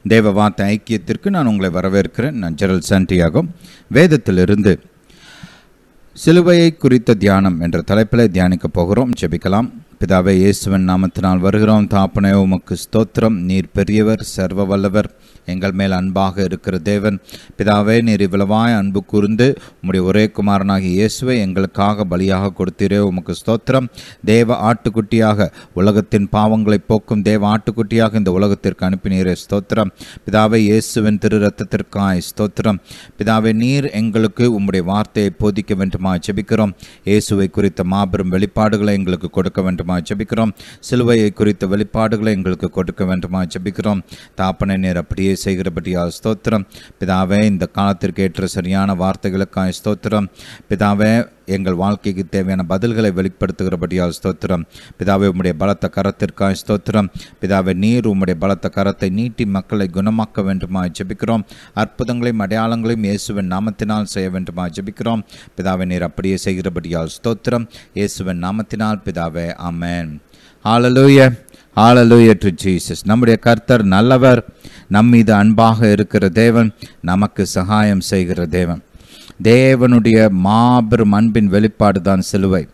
தேவ வார்த்தை ஐக்கியத்திற்கு நான் உங்களை வரவேற்கிறேன் நான் ஜெரல் சாண்டியாகும் வேதத்திலிருந்து சிலுவையை குறித்த தியானம் என்ற தலைப்பில் தியானிக்க போகிறோம் ஜெபிக்கலாம் பிதாவே இயேசுவின் நாமத்தினால் வருகிறோம் தாப்பனே உமக்கு ஸ்தோத்திரம் நீர் பெரியவர் சர்வ வல்லவர் எங்கள் மேல் அன்பாக இருக்கிற தேவன் பிதாவே நீர் இவ்வளவாய் அன்பு கூர்ந்து உம்முடைய ஒரே குமாரனாகிய இயேசுவை எங்களுக்காக பலியாக கொடுத்தீரே உமக்கு ஸ்தோத்திரம் தேவ ஆட்டுக்குட்டியாக உலகத்தின் பாவங்களை போக்கும் தேவ ஆட்டுக்குட்டியாக இந்த உலகத்திற்கு அனுப்பினீரே ஸ்தோத்திரம் பிதாவே இயேசுவின் திரு ரத்தத்திற்காய் ஸ்தோத்திரம் பிதாவே நீர் எங்களுக்கு உம்முடைய வார்த்தையை போதிக்க வேண்டுமா ஜெபிக்கிறோம் இயேசுவை குறித்த மாபெரும் வெளிப்பாடுகளை எங்களுக்கு கொடுக்க வேண்டுமா ஜெபிக்கிறோம் சிலுவையை குறித்த வெளிப்பாடுகளை எங்களுக்கு கொடுக்க வேண்டுமா ஜெபிக்கிறோம் தாப்பனை நீர் அப்படியே செய்கிறபடியால் ஸ்தோத்திரம் பிதாவே இந்த காலத்திற்கு ஏற்ற சரியான வார்த்தைகளுக்காய் ஸ்தோத்திரம் பிதாவே எங்கள் வாழ்க்கைக்கு தேவையான பதில்களை வெளிப்படுத்துகிறபடியால் ஸ்தோத்திரம் பிதாவே உம்முடைய பலத்த கரத்திற்காய் ஸ்தோத்திரம் பிதாவே நீர் உம்முடைய பலத்த கரத்தை நீட்டி மக்களை குணமாக்க வேண்டுமா ஜெபிக்கிறோம் அற்புதங்களையும் அடையாளங்களையும் இயேசுவின் நாமத்தினால் செய்ய வேண்டுமா ஜெபிக்கிறோம் பிதாவே நீர் அப்படியே செய்கிறபடியால் ஸ்தோத்திரம் இயேசுவின் நாமத்தினால் பிதாவே ஆமென் ஹalleluya ஹalleluya டு ஜீசஸ் நம்முடைய கர்த்தர் நல்லவர் நம் மீது அன்பாக இருக்கிற தேவன் நமக்கு சகாயம் செய்கிற தேவன் தேவனுடைய மாபெரும் அன்பின் வெளிப்பாடு தான் சிலுவை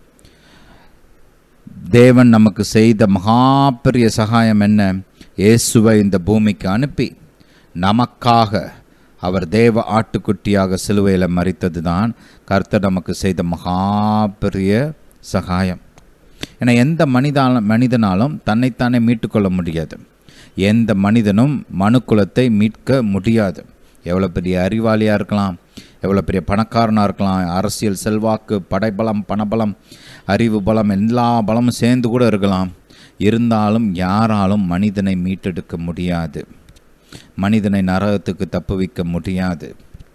தேவன் நமக்கு செய்த மகா பெரிய சகாயம் என்ன இயேசுவை இந்த பூமிக்கு அனுப்பி நமக்காக அவர் தேவ ஆட்டுக்குட்டியாக சிலுவையில் மறித்தது தான் கர்த்தர் நமக்கு செய்த மகா பெரிய சகாயம் ஏன்னா எந்த மனிதால மனிதனாலும் தன்னைத்தானே மீட்டுக்கொள்ள முடியாது எந்த மனிதனும் மனுக்குலத்தை மீட்க முடியாது எவ்வளோ பெரிய அறிவாளியாக இருக்கலாம் எவ்வளோ பெரிய பணக்காரனாக இருக்கலாம் அரசியல் செல்வாக்கு படைபலம் பணபலம் அறிவு பலம் எல்லா பலமும் சேர்ந்து கூட இருக்கலாம் இருந்தாலும் யாராலும் மனிதனை மீட்டெடுக்க முடியாது மனிதனை நரகத்துக்கு தப்புவிக்க முடியாது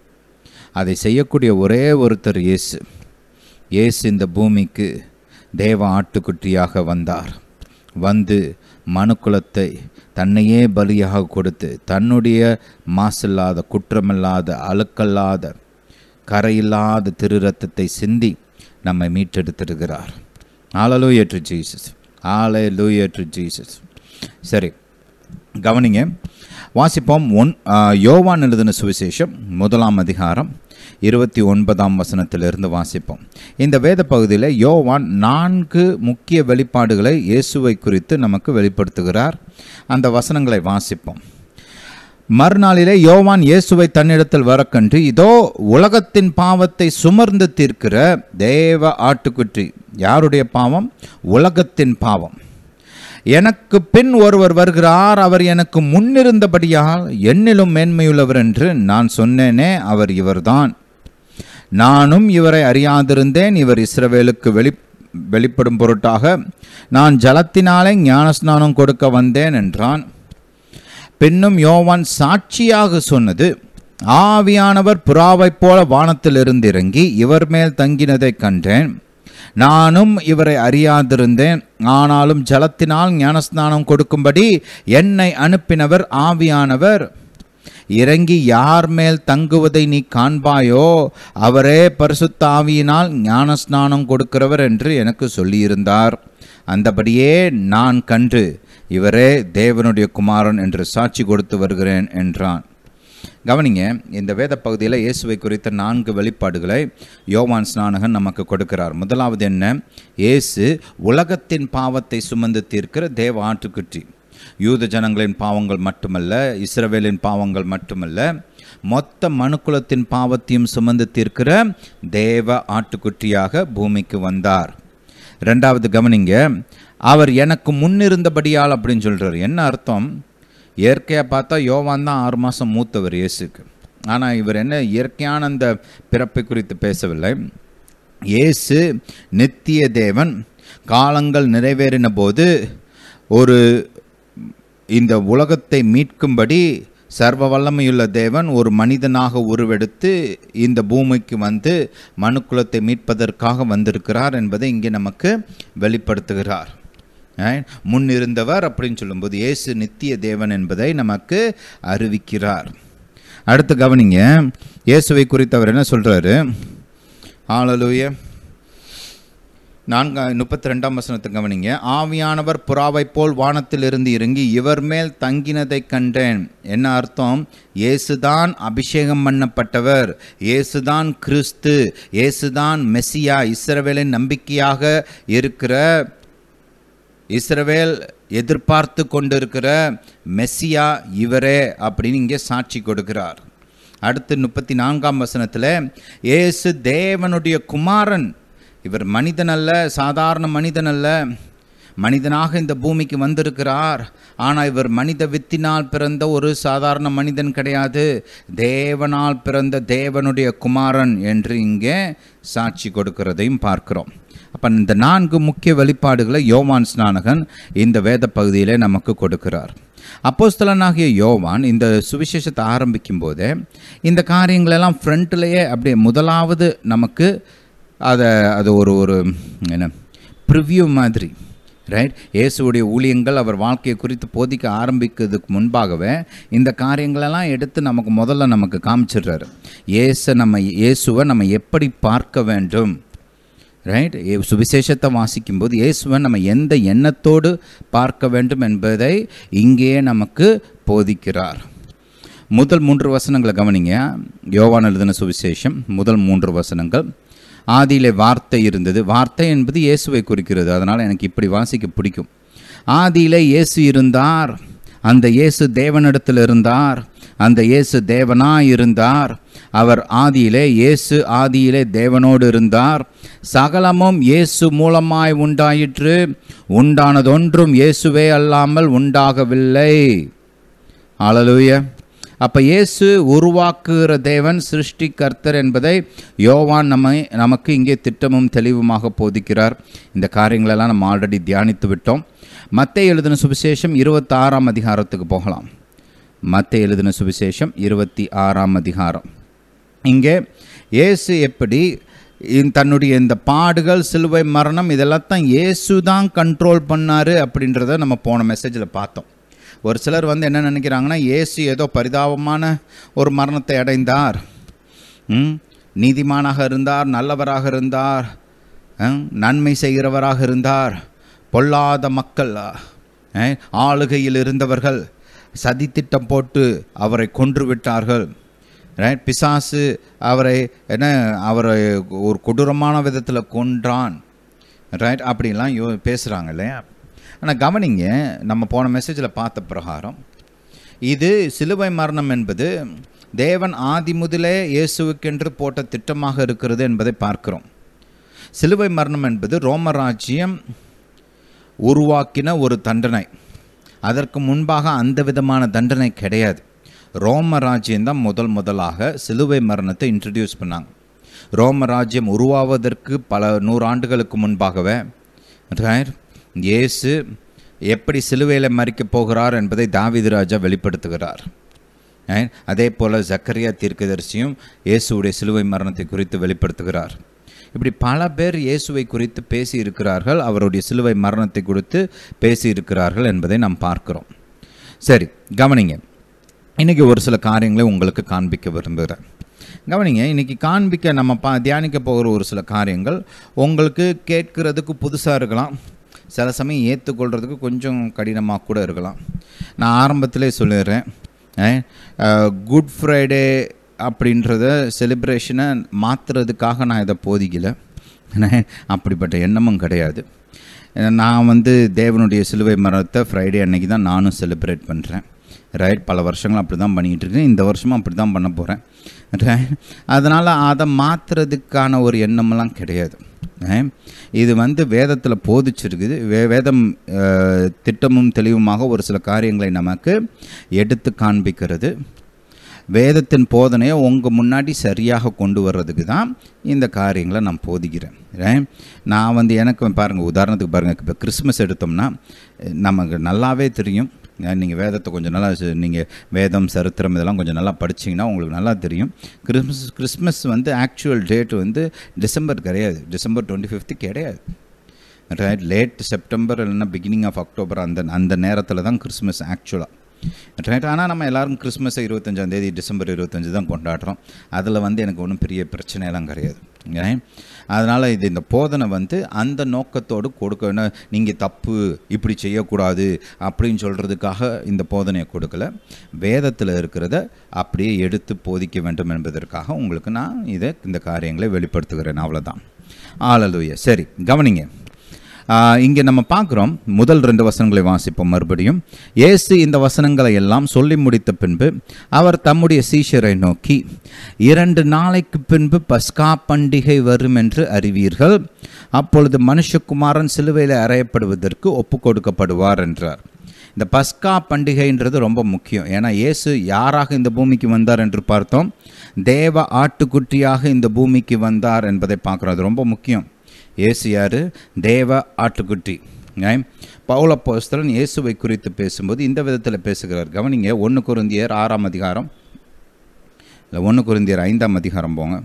அதை செய்யக்கூடிய ஒரே ஒருத்தர் இயேசு இயேசு இந்த பூமிக்கு தேவ ஆட்டுக்குட்டியாக வந்தார் வந்து மனுக்குலத்தை தன்னையே பலியாக கொடுத்து தன்னுடைய மாசில்லாத குற்றமில்லாத அழுக்கல்லாத கரையில்லாத திரு ரத்தத்தை சிந்தி நம்மை மீட்டெடுத்திருக்கிறார் ஆலலோ ஏற்று ஜீசஸ் ஆலே லூயற்று ஜீசஸ் சரி கவனிங்க வாசிப்போம் ஒன் ஆ, யோவான் எழுதின சுவிசேஷம் முதலாம் அதிகாரம் இருபத்தி ஒன்பதாம் வசனத்திலிருந்து வாசிப்போம் இந்த வேத பகுதியில் யோவான் நான்கு முக்கிய வெளிப்பாடுகளை இயேசுவை குறித்து நமக்கு வெளிப்படுத்துகிறார் அந்த வசனங்களை வாசிப்போம் மறுநாளிலே யோவான் இயேசுவை தன்னிடத்தில் வரக்கண்டு இதோ உலகத்தின் பாவத்தை சுமர்ந்து தீர்க்கிற தேவ ஆட்டுக்குட்டி யாருடைய பாவம் உலகத்தின் பாவம் எனக்கு பின் ஒருவர் வருகிறார் அவர் எனக்கு முன்னிருந்தபடியால் என்னிலும் மேன்மையுள்ளவர் என்று நான் சொன்னேனே அவர் இவர்தான் நானும் இவரை அறியாதிருந்தேன் இவர் இஸ்ரவேலுக்கு வெளி வெளிப்படும் பொருட்டாக நான் ஜலத்தினாலே ஞானஸ்நானம் கொடுக்க வந்தேன் என்றான் பின்னும் யோவான் சாட்சியாக சொன்னது ஆவியானவர் புறாவைப் போல வானத்திலிருந்து இறங்கி இவர் மேல் தங்கினதைக் கண்டேன் நானும் இவரை அறியாதிருந்தேன் ஆனாலும் ஜலத்தினால் ஞானஸ்நானம் கொடுக்கும்படி என்னை அனுப்பினவர் ஆவியானவர் இறங்கி யார் மேல் தங்குவதை நீ காண்பாயோ அவரே பரிசுத்த ஆவியினால் ஞானஸ்நானம் கொடுக்கிறவர் என்று எனக்கு சொல்லியிருந்தார் அந்தபடியே நான் கண்டு இவரே தேவனுடைய குமாரன் என்று சாட்சி கொடுத்து வருகிறேன் என்றான் கவனிங்க இந்த வேத பகுதியில் இயேசுவை குறித்த நான்கு வெளிப்பாடுகளை யோவான் ஸ்நானகன் நமக்கு கொடுக்கிறார் முதலாவது என்ன இயேசு உலகத்தின் பாவத்தை சுமந்து தீர்க்கிற தேவ ஆட்டுக்குட்டி யூத ஜனங்களின் பாவங்கள் மட்டுமல்ல இஸ்ரவேலின் பாவங்கள் மட்டுமல்ல மொத்த மனுக்குலத்தின் பாவத்தையும் சுமந்து தீர்க்கிற தேவ ஆட்டுக்குட்டியாக பூமிக்கு வந்தார் ரெண்டாவது கவனிங்க அவர் எனக்கு முன்னிருந்தபடியால் அப்படின்னு சொல்றார் என்ன அர்த்தம் இயற்கையாக பார்த்தா யோவான் தான் ஆறு மாதம் மூத்தவர் இயேசுக்கு ஆனால் இவர் என்ன இயற்கையான அந்த பிறப்பை குறித்து பேசவில்லை இயேசு நித்திய தேவன் காலங்கள் நிறைவேறின போது ஒரு இந்த உலகத்தை மீட்கும்படி சர்வ வல்லமையுள்ள தேவன் ஒரு மனிதனாக உருவெடுத்து இந்த பூமிக்கு வந்து மனுக்குலத்தை மீட்பதற்காக வந்திருக்கிறார் என்பதை இங்கே நமக்கு வெளிப்படுத்துகிறார் Right? முன் இருந்தவர் அப்படின்னு சொல்லும்போது இயேசு நித்திய தேவன் என்பதை நமக்கு அறிவிக்கிறார் அடுத்து கவனிங்க இயேசுவை குறித்து அவர் என்ன சொல்றாரு ஹalleluya நான்கு முப்பத்தி ரெண்டாம் வசனத்தை கவனிங்க ஆவியானவர் புறாவைப் போல் வானத்திலிருந்து இறங்கி இவர் மேல் தங்கினதைக் கண்டேன் என்ன அர்த்தம் இயேசுதான் அபிஷேகம் பண்ணப்பட்டவர் இயேசுதான் கிறிஸ்து இயேசுதான் மெஸ்ஸியா இஸ்ரவேலின் நம்பிக்கையாக இருக்கிற இஸ்ரவேல் எதிர்பார்த்து கொண்டிருக்கிற மெஸ்ஸியா இவரே அப்படின்னு இங்கே சாட்சி கொடுக்கிறார் அடுத்து முப்பத்தி நான்காம் வசனத்தில் இயேசு தேவனுடைய குமாரன் இவர் மனிதன் அல்ல சாதாரண மனிதன் அல்ல மனிதனாக இந்த பூமிக்கு வந்திருக்கிறார் ஆனால் இவர் மனித வித்தினால் பிறந்த ஒரு சாதாரண மனிதன் கிடையாது தேவனால் பிறந்த தேவனுடைய குமாரன் என்று இங்கே சாட்சி கொடுக்கிறதையும் பார்க்கிறோம் அப்போ இந்த நான்கு முக்கிய வெளிப்பாடுகளை யோவான் ஸ்நானகன் இந்த வேத பகுதியிலே நமக்கு கொடுக்கிறார் அப்போஸ்தலனாகிய யோவான் இந்த சுவிசேஷத்தை ஆரம்பிக்கும் போதே இந்த காரியங்களெல்லாம் ஃப்ரண்ட்லேயே அப்படியே முதலாவது நமக்கு அதை அது ஒரு ஒரு என்ன ப்ரிவ்யூ மாதிரி ரைட் இயேசுவுடைய ஊழியங்கள் அவர் வாழ்க்கையை குறித்து போதிக்க ஆரம்பிக்கிறதுக்கு முன்பாகவே இந்த காரியங்களெல்லாம் எடுத்து நமக்கு முதல்ல நமக்கு காமிச்சிடுறாரு இயேசை நம்ம இயேசுவை நம்ம எப்படி பார்க்க வேண்டும் ரைட் சுவிசேஷத்தை வாசிக்கும்போது இயேசுவை நம்ம எந்த எண்ணத்தோடு பார்க்க வேண்டும் என்பதை இங்கே நமக்கு போதிக்கிறார் முதல் மூன்று வசனங்களை கவனிங்க யோவான் எழுதின சுவிசேஷம் முதல் மூன்று வசனங்கள் ஆதியிலே வார்த்தை இருந்தது வார்த்தை என்பது இயேசுவை குறிக்கிறது அதனால் எனக்கு இப்படி வாசிக்க பிடிக்கும் ஆதியிலே இயேசு இருந்தார் அந்த இயேசு தேவனிடத்தில் இருந்தார் அந்த இயேசு தேவனாய் இருந்தார் அவர் ஆதியிலே இயேசு ஆதியிலே தேவனோடு இருந்தார் சகலமும் இயேசு மூலமாய் உண்டாயிற்று உண்டானதொன்றும் இயேசுவே அல்லாமல் உண்டாகவில்லை ஆளலூய அப்போ இயேசு உருவாக்குகிற தேவன் சிருஷ்டிகர்த்தர் என்பதை யோவான் நம்மை நமக்கு இங்கே திட்டமும் தெளிவுமாக போதிக்கிறார் இந்த காரியங்களெல்லாம் நம்ம ஆல்ரெடி தியானித்து விட்டோம் மத்தை எழுதின சுவிசேஷம் இருபத்தாறாம் அதிகாரத்துக்கு போகலாம் மத்தை எழுதின சுவிசேஷம் இருபத்தி ஆறாம் அதிகாரம் இங்கே இயேசு எப்படி இந்த- தன்னுடைய இந்த பாடுகள் சிலுவை மரணம் இதெல்லாம் தான் இயேசு தான் கண்ட்ரோல் பண்ணார் அப்படின்றத நம்ம போன மெசேஜில் பார்த்தோம் ஒரு சிலர் வந்து என்ன நினைக்கிறாங்கன்னா இயேசு ஏதோ பரிதாபமான ஒரு மரணத்தை அடைந்தார் ம், நீதிமானாக இருந்தார் நல்லவராக இருந்தார் ம், நன்மை செய்கிறவராக இருந்தார் பொல்லாத மக்கள் அஹ், ஆளுகையில் இருந்தவர்கள் சதித்திட்டம் போட்டு அவரை கொன்று விட்டார்கள் ரைட் பிசாசு அவரை என்ன அவரை ஒரு கொடூரமான விதத்தில் கொன்றான் ரைட் அப்படிலாம் யோ பேசுகிறாங்க இல்லையா ஆனால் கவனிங்க நம்ம போன மெசேஜில் பார்த்த பிரகாரம் இது சிலுவை மரணம் என்பது தேவன் ஆதி முதலே இயேசுவுக்கென்று போட்ட திட்டமாக இருக்கிறது என்பதை பார்க்கிறோம் சிலுவை மரணம் என்பது ரோமராஜ்யம் உருவாக்கின ஒரு தண்டனை அதற்கு முன்பாக அந்த விதமான தண்டனை கிடையாது ரோம ராஜ்யம் தான் முதல் முதலாக சிலுவை மரணத்தை இன்ட்ரடியூஸ் பண்ணாங்க ரோம ராஜ்யம் உருவாவதற்கு பல நூறாண்டுகளுக்கு முன்பாகவே right, இயேசு எப்படி சிலுவையில் மறிக்கப் போகிறார் என்பதை தாவீது ராஜா வெளிப்படுத்துகிறார் right? அதே போல் ஜக்கரியா தீர்க்கதரிசியும் இயேசுவுடைய சிலுவை மரணத்தை குறித்து வெளிப்படுத்துகிறார் இப்படி பல பேர் இயேசுவை குறித்து பேசி இருக்கிறார்கள் அவருடைய சிலுவை மரணத்தை குறித்து பேசி இருக்கிறார்கள் என்பதை நாம் பார்க்கிறோம் சரி கவனிங்க இன்றைக்கி ஒரு சில காரியங்களை உங்களுக்கு காண்பிக்க விரும்புகிறேன் கவனிங்க இன்றைக்கி காண்பிக்க நம்ம பா தியானிக்க போகிற ஒரு சில காரியங்கள் உங்களுக்கு கேட்கறதுக்கு புதுசாக இருக்கலாம் சில சமயம் ஏற்றுக்கொள்கிறதுக்கு கொஞ்சம் கடினமாக கூட இருக்கலாம் நான் ஆரம்பத்திலே சொல்லிடுறேன் குட் ஃப்ரைடே அப்படின்றத செலிப்ரேஷனை மாற்றுறதுக்காக நான் இதை போதிக்கல அப்படிப்பட்ட எண்ணமும் கிடையாது நான் வந்து தேவனுடைய சிலுவை மரத்தை ஃப்ரைடே அன்னைக்கு தான் நானும் செலிப்ரேட் பண்ணுறேன் ரைட் பல வருஷங்கள் அப்படி தான் பண்ணிகிட்டு இருக்கேன் இந்த வருஷமும் அப்படி தான் பண்ண போகிறேன் ரைட் அதனால் அதை மாற்றுறதுக்கான ஒரு எண்ணமெல்லாம் கிடையாது right? இது வந்து வேதத்தில் போதிச்சிருக்குது வே வேதம் அஹ், திட்டமும் தெளிவுமாக ஒரு சில காரியங்களை நமக்கு எடுத்து காண்பிக்கிறது வேதத்தின் போதனையை உங்கள் முன்னாடி சரியாக கொண்டு வர்றதுக்கு தான் இந்த காரியங்களை நான் போதிக்கிறேன் right? நான் வந்து எனக்கு பாருங்கள் உதாரணத்துக்கு பாருங்கள் இப்போ கிறிஸ்மஸ் எடுத்தோம்னா அஹ், நமக்கு நல்லாவே தெரியும் நீங்கள் வேதத்தை கொஞ்சம் நல்லா நீங்கள் வேதம் சரித்திரம் இதெல்லாம் கொஞ்சம் நல்லா படிச்சீங்கன்னா உங்களுக்கு நல்லா தெரியும் கிறிஸ்மஸ் கிறிஸ்மஸ் வந்து ஆக்சுவல் டேட் வந்து டிசம்பர் கிடையாது டிசம்பர் டுவெண்ட்டி ஃபிஃப்த்து கிடையாது ரைட் லேட் செப்டம்பர் இல்லைன்னா பிகினிங் ஆஃப் அக்டோபர் அந்த அந்த நேரத்தில் தான் கிறிஸ்மஸ் ஆக்சுவலாக ரைட் ஆனால் நம்ம எல்லாரும் கிறிஸ்மஸை இருபத்தஞ்சாந்தேதி டிசம்பர் இருபத்தஞ்சு தான் கொண்டாடுறோம் அதில் வந்து எனக்கு ஒன்றும் பெரிய பிரச்சனையெல்லாம் கிடையாது அதனால் இது இந்த போதனை வந்து அந்த நோக்கத்தோடு கொடுக்க நீங்கள் தப்பு இப்படி செய்யக்கூடாது அப்படின்னு சொல்கிறதுக்காக இந்த போதனையை கொடுக்கல வேதத்தில் இருக்கிறத அப்படியே எடுத்து போதிக்க வேண்டும் என்பதற்காக உங்களுக்கு நான் இதை இந்த காரியங்களை வெளிப்படுத்துகிறேன் அவ்வளோதான் ஆளலுய சரி கவனிங்க இங்கே நம்ம பார்க்குறோம் முதல் ரெண்டு வசனங்களை வாசிப்போம் மறுபடியும் இயேசு இந்த வசனங்களை எல்லாம் சொல்லி முடித்த பின்பு அவர் தம்முடைய சீஷரை நோக்கி இரண்டு நாளைக்கு பின்பு பஸ்கா பண்டிகை வரும் என்று அறிவீர்கள் அப்பொழுது மனுஷகுமாரன் சிலுவையில் அறையப்படுவதற்கு ஒப்பு கொடுக்கப்படுவார் என்றார் இந்த பஸ்கா பண்டிகைன்றது ரொம்ப முக்கியம் ஏன்னா இயேசு யாராக இந்த பூமிக்கு வந்தார் என்று பார்த்தோம் தேவ ஆட்டுக்குட்டியாக இந்த பூமிக்கு வந்தார் என்பதை பார்க்குறோம் அது ரொம்ப முக்கியம் இயேசு யார் தேவ ஆட்டுக்குட்டி பௌலப்போஸ்தலன் இயேசுவை குறித்து பேசும்போது இந்த விதத்தில் பேசுகிறார் கவனிங்க ஒன்று குருந்தியர் ஆறாம் அதிகாரம் இல்லை ஒன்று குருந்தியர் ஐந்தாம் அதிகாரம் போங்க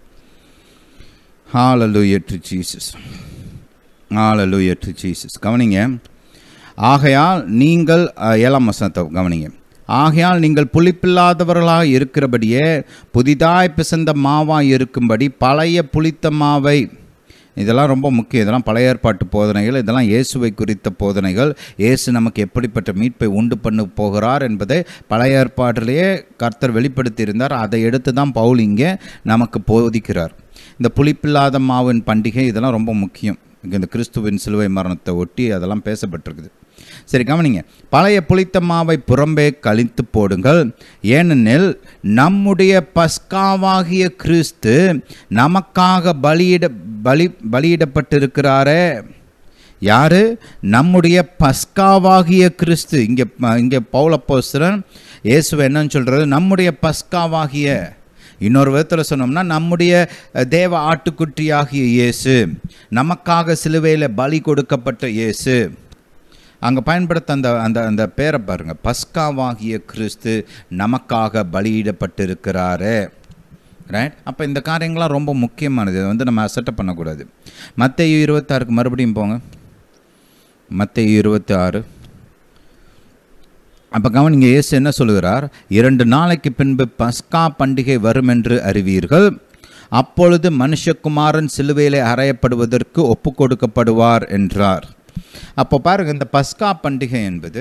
hallelujah to Jesus hallelujah to Jesus கவனிங்க ஆகையால் நீங்கள் அஹ், ஏழாம் வசனத்தை கவனிங்க ஆகையால் நீங்கள் புளிப்பில்லாதவர்களாக இருக்கிறபடியே புதிதாய் பிசைந்த மாவாய் இருக்கும்படி பழைய புளித்த மாவை இதெல்லாம் ரொம்ப முக்கியம் இதெல்லாம் பழைய ஏற்பாட்டு போதனைகள் இதெல்லாம் இயேசுவை குறித்த போதனைகள் இயேசு நமக்கு எப்படிப்பட்ட மீட்பை உண்டு பண்ண போகிறார் என்பதை பழைய ஏற்பாட்டிலேயே கர்த்தர் வெளிப்படுத்தியிருந்தார் அதை எடுத்து தான் பவுல் இங்கே நமக்கு போதிக்கிறார் இந்த புளிப்பில்லாத மாவின் பண்டிகை இதெல்லாம் ரொம்ப முக்கியம் இங்கே இந்த கிறிஸ்துவின் சிலுவை மரணத்தை ஒட்டி அதெல்லாம் பேசப்பட்டிருக்குது சரி கவனிங்க பழைய புளித்த மாவை புறம்பே கழித்து போடுங்கள் ஏனெனில் நம்முடைய பஸ்காவாகிய கிறிஸ்து நமக்காக பலியிட பலி பலியிடப்பட்டிருக்கிறாரே யாரு நம்முடைய பஸ்காவாகிய கிறிஸ்து இங்கே இங்கே பௌலப்போஸ்தலன் இயேசுவை என்னன்னு சொல்கிறது நம்முடைய பஸ்காவாகிய இன்னொரு விதத்தில் சொன்னோம்னா நம்முடைய அஹ், தேவ ஆட்டுக்குட்டியாகிய இயேசு நமக்காக சிலுவையில் பலி கொடுக்கப்பட்ட இயேசு அங்கே பயன்படுத்த அந்த அந்த அந்த பேரை பாருங்க பஸ்காவாகிய கிறிஸ்து நமக்காக பலியிடப்பட்டிருக்கிறாரு ரைட் அப்போ இந்த காரியங்கள்லாம் ரொம்ப முக்கியமானது இதை வந்து நம்ம அசட்டை பண்ணக்கூடாது மத்தேயு இருபத்தாறுக்கு மறுபடியும் போங்க மத்தேயு இருபத்தி ஆறு அப்போ கவனிங்க இயேசு என்ன சொல்லுகிறார் இரண்டு நாளைக்கு பின்பு பஸ்கா பண்டிகை வரும் என்று அறிவீர்கள் அப்பொழுது மனுஷகுமாரன் சிலுவையிலே அறையப்படுவதற்கு ஒப்பு கொடுக்கப்படுவார் என்றார் அப்போ பாருங்க இந்த பஸ்கா பண்டிகை என்பது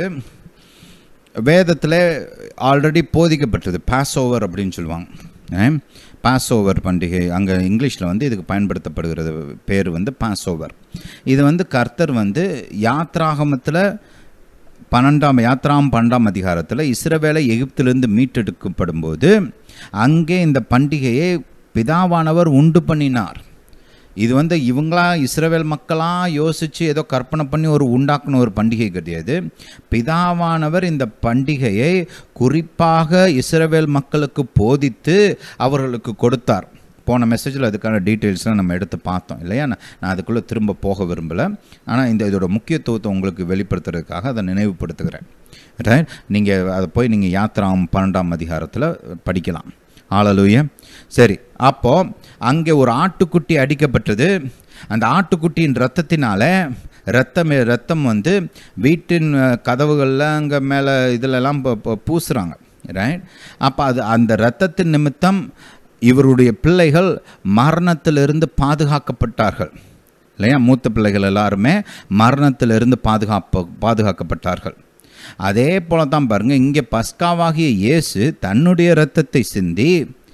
வேதத்தில் ஆல்ரெடி போதிக்கப்பட்டது பாஸ் ஓவர் அப்படின்னு சொல்லுவாங்க பாஸ் ஓவர் பண்டிகை அங்கே இங்கிலீஷில் வந்து இதுக்கு பயன்படுத்தப்படுகிறது பேர் வந்து பாஸ் ஓவர் இது வந்து கர்த்தர் வந்து யாத்ராகமத்தில் பன்னெண்டாம் யாத்ராம் பன்னெண்டாம் அதிகாரத்தில் இஸ்ரவேலை எகிப்திலிருந்து மீட்டெடுக்கப்படும் போது அங்கே இந்த பண்டிகையை பிதாவானவர் உண்டு பண்ணினார் இது வந்து இவங்களா இஸ்ரவேல் மக்களாக யோசித்து ஏதோ கற்பனை பண்ணி ஒரு உண்டாக்குன ஒரு பண்டிகை கிடையாது பிதாவானவர் இந்த பண்டிகையை குறிப்பாக இஸ்ரவேல் மக்களுக்கு போதித்து அவர்களுக்கு கொடுத்தார் போன மெசேஜில் அதுக்கான டீட்டெயில்ஸ்லாம் நம்ம எடுத்து பார்த்தோம் இல்லையா நான் நான் அதுக்குள்ளே திரும்ப போக விரும்பலை ஆனால் இந்த இதோட முக்கியத்துவத்தை உங்களுக்கு வெளிப்படுத்துறதுக்காக அதை நினைவுபடுத்துகிறேன் ரைட் நீங்கள் அதை போய் நீங்கள் யாத்திராம் பன்னெண்டாம் அதிகாரத்தில் படிக்கலாம் ஆளலூய சரி அப்போது அங்கே ஒரு ஆட்டுக்குட்டி அடிக்கப்பட்டது அந்த ஆட்டுக்குட்டியின் ரத்தத்தினால ரத்தம் ரத்தம் வந்து வீட்டின் அஹ், கதவுகளில் அங்கே மேலே இதிலெல்லாம் ப- ப- பூசுகிறாங்க ரைட் அப்போ அது அந்த ரத்தத்தின் நிமித்தம் இவருடைய பிள்ளைகள் மரணத்திலிருந்து பாதுகாக்கப்பட்டார்கள் இல்லையா மூத்த பிள்ளைகள் எல்லாருமே மரணத்திலிருந்து பாதுகாப்பு பாதுகாக்கப்பட்டார்கள் அதே போல தான் பாருங்க இங்கே பஸ்காவாகிய இயேசு தன்னுடைய இரத்தத்தை சிந்தி